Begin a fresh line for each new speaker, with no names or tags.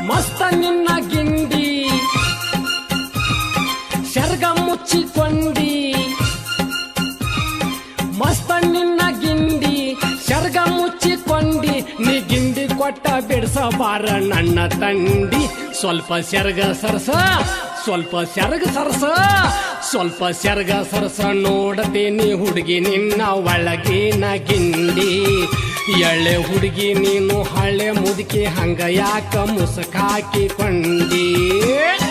ಮಸ್ತ ನಿನ್ನ ಗಿಂಡಿ ಶರ್ಗ ಮುಚ್ಚಿಕೊಂಡಿ ಮಸ್ತ ನಿನ್ನ ಗಿಂಡಿ ಶರ್ಗ ಮುಚ್ಚಿಕೊಂಡಿ ನೀ ಗಿಂಡಿ ಕೊಟ್ಟ ಬಿಡ್ಸಬಾರ ನನ್ನ ತಂಡಿ ಸ್ವಲ್ಪ ಶರ್ಗ ಸರ್ಸ ಸ್ವಲ್ಪ ಶರ್ಗ ಸರ್ಸ ಸ್ವಲ್ಪ ಶರ್ಗ ಸರ್ಸ ನೋಡತೀನಿ ಹುಡುಗಿ ನಿನ್ನ ಒಳಗಿನ ಗಿಂಡಿ ಎಳೆ ಹುಡುಗಿ ನೀನು ಹಳೆ ಮುದುಕಿ ಹಂಗ ಯಾಕ ಮುಸುಕಾಕಿಕೊಂಡಿ